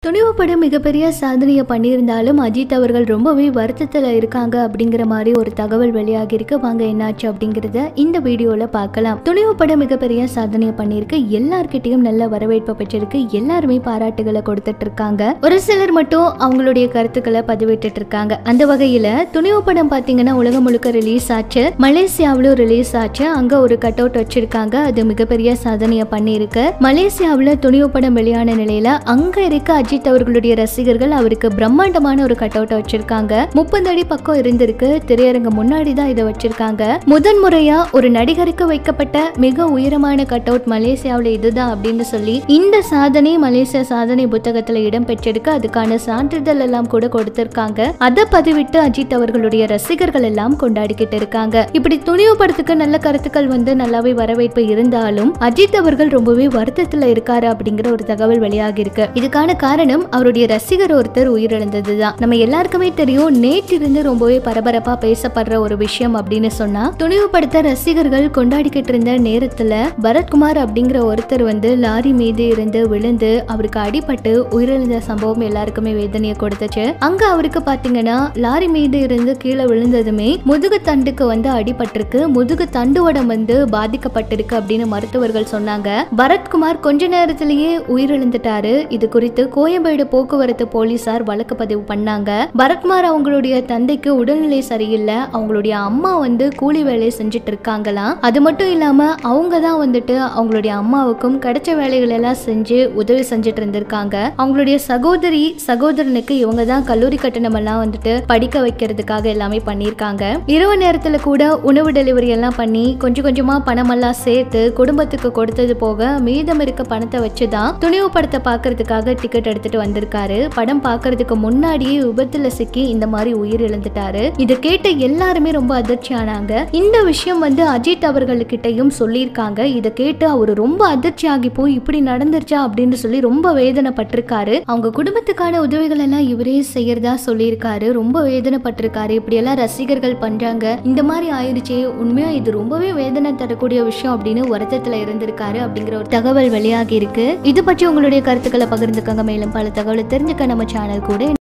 துணிவு படம் மிகப்பெரிய சாதனையை பண்ணியிருந்தாலும் அஜித் அவர்கள் ரொம்பவே வருத்தத்தில் இருக்காங்க அப்படிங்கிற மாதிரி ஒரு தகவல் வெளியாகி இருக்கு வாங்க என்னாச்சு அப்படிங்கிறத இந்த வீடியோல பார்க்கலாம் துணிவு படம் மிகப்பெரிய சாதனையை பண்ணியிருக்கு எல்லார்கிட்டயும் நல்ல வரவேற்பை பெற்றிருக்கு எல்லாருமே பாராட்டுகளை கொடுத்துட்டு இருக்காங்க ஒரு சிலர் மட்டும் அவங்களுடைய கருத்துக்களை பதிவிட்டுட்டு இருக்காங்க அந்த வகையில துணிவு படம் பாத்தீங்கன்னா உலகம் முழுக்க ரிலீஸ் ஆச்சு மலேசியாவிலும் ரிலீஸ் ஆச்சு அங்க ஒரு கட் அவுட் வச்சிருக்காங்க அது மிகப்பெரிய சாதனையை பண்ணியிருக்கு மலேசியாவில் துணிவு படம் வெளியான நிலையில அங்க இருக்க அஜித் அவர்களுடைய ரசிகர்கள் அவருக்கு பிரம்மாண்டமான ஒரு கட் அவுட்டை வச்சிருக்காங்க முப்பது அடி பக்கம் இருந்திருக்கு திரையரங்க முன்னாடி தான் இதை வச்சிருக்காங்க முதன் முறையா ஒரு நடிகருக்கு வைக்கப்பட்ட மிக உயரமான கட் அவுட் மலேசியாவில் இதுதான் அப்படின்னு சொல்லி இந்த சாதனை மலேசிய சாதனை புத்தகத்துல இடம் பெற்றிருக்கு அதுக்கான சான்றிதழ் எல்லாம் கூட கொடுத்திருக்காங்க அதை பதிவிட்டு அஜித் அவர்களுடைய ரசிகர்கள் எல்லாம் கொண்டாடிக்கிட்டு இருக்காங்க இப்படி துணிவு படத்துக்கு நல்ல கருத்துக்கள் வந்து நல்லாவே வரவேற்பு இருந்தாலும் அஜித் அவர்கள் ரொம்பவே வருத்தத்துல இருக்காரு அப்படிங்கிற ஒரு தகவல் வெளியாகி இருக்கு இதுக்கான காரணம் அவருடைய ரசிகர் ஒருத்தர் உயிரிழந்ததுதான் நம்ம எல்லாருக்குமே தெரியும் நேற்றிருந்து ரொம்பவே பரபரப்பா பேசப்படுற ஒரு விஷயம் அப்படின்னு சொன்னா துணிவு படத்தை ரசிகர்கள் கொண்டாடிக்கிட்டு இருந்த நேரத்துல பரத்குமார் அப்படிங்கிற ஒருத்தர் வந்து லாரி மீது இருந்து விழுந்து அவருக்கு அடிபட்டு உயிரிழந்த சம்பவம் எல்லாருக்குமே வேதனையை கொடுத்துச்சு அங்க அவருக்கு பாத்தீங்கன்னா லாரி மீது இருந்து கீழே விழுந்ததுமே முதுகு தண்டுக்கு வந்து அடிபட்டிருக்கு முதுகு தண்டுவடம் வந்து பாதிக்கப்பட்டிருக்கு அப்படின்னு மருத்துவர்கள் சொன்னாங்க பரத்குமார் கொஞ்ச நேரத்திலேயே உயிரிழந்துட்டாரு இது குறித்து கோயம்பேடு போக்குவரத்து போலீசார் வழக்கு பதிவு பண்ணாங்க பரத்குமார் அவங்களுடைய தந்தைக்கு உடல்நிலை சரியில்லை அவங்களுடைய அம்மா வந்து கூலி வேலை செஞ்சுட்டு இருக்காங்களாம் அது மட்டும் இல்லாம அவங்க தான் வந்துட்டு அவங்களுடைய அம்மாவுக்கும் கிடைச்ச வேலைகள் எல்லாம் செஞ்சு உதவி செஞ்சுட்டு இருந்திருக்காங்க அவங்களுடைய சகோதரி சகோதரனுக்கு இவங்க தான் கல்லூரி கட்டணம் எல்லாம் வந்துட்டு படிக்க வைக்கிறதுக்காக எல்லாமே பண்ணியிருக்காங்க இரவு நேரத்துல கூட உணவு டெலிவரி எல்லாம் பண்ணி கொஞ்சம் கொஞ்சமா பணமெல்லாம் சேர்த்து குடும்பத்துக்கு கொடுத்தது போக மீதம் இருக்க பணத்தை வச்சு தான் துணிவு படத்தை பார்க்கறதுக்காக டிக்கெட் எடுத்துட்டு வந்திருக்காரு படம் பார்க்கறதுக்கு முன்னாடியே விபத்துல சிக்கி இந்த மாதிரி உயிர் இழந்துட்டாரு இதை கேட்ட எல்லாருமே ரொம்ப அதிர்ச்சி ஆனாங்க இந்த விஷயம் வந்து அஜித் அவர்கள்கிட்டயும் சொல்லியிருக்காங்க இதை கேட்டு அவர் ரொம்ப அதிர்ச்சி ஆகி போய் இப்படி நடந்துருச்சா அப்படின்னு சொல்லி ரொம்ப வேதனைப்பட்டிருக்காரு அவங்க குடும்பத்துக்கான உதவிகள் எல்லாம் இவரே செய்யறதா சொல்லியிருக்காரு ரொம்ப வேதனைப்பட்டிருக்காரு இப்படி எல்லாம் ரசிகர்கள் பண்றாங்க இந்த மாதிரி ஆயிடுச்சே உண்மையா இது ரொம்பவே வேதனை தரக்கூடிய விஷயம் அப்படின்னு வருத்தத்துல இருந்திருக்காரு அப்படிங்கிற ஒரு தகவல் வெளியாகி இருக்கு இது பற்றி உங்களுடைய கருத்துக்களை பகிர்ந்துக்கங்க மேலும் பல தகவலை தெரிஞ்சுக்க நம்ம சேனல் கூட